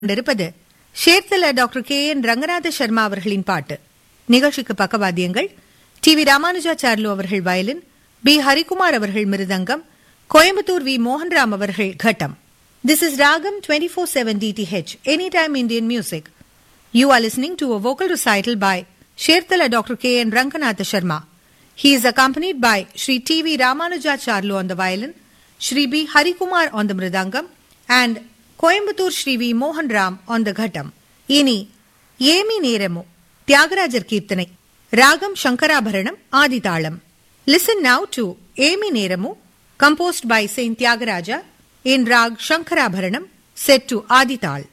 கொண்டிருப்பது Sherthala doctor K N Ranganatha Sharma அவர்களின் பாட்டு நிகழ்ச்சிக்கு பக்கவாத்தியங்கள் டி வி ராமானுஜாச்சார்லு அவர்கள் வயலின் பி ஹரிகுமார் அவர்கள் மிருதங்கம் கோயம்புத்தூர் வி மோகன்ராம் அவர்கள் கட்டம் this is Raagam twenty four seven DTH any time Indian music you are listening to a vocal recital by Sherthala doctor K N Ranganatha Sharma He is accompanied by Sri T.V. Ramanujacharlu on the violin, Sri B. Harikumar on the mridangam, and Coimbatore Sri V. Mohan Ram on the ghatam. இனி ஏமி நேரமு தியாகராஜர் கீர்த்தனை ராகம் சங்கராபரணம் ஆதிதாளம் listen now to Emi Neramu composed by Saint Thyagaraja in raag Shankarabharanam set to ஆதிதாள்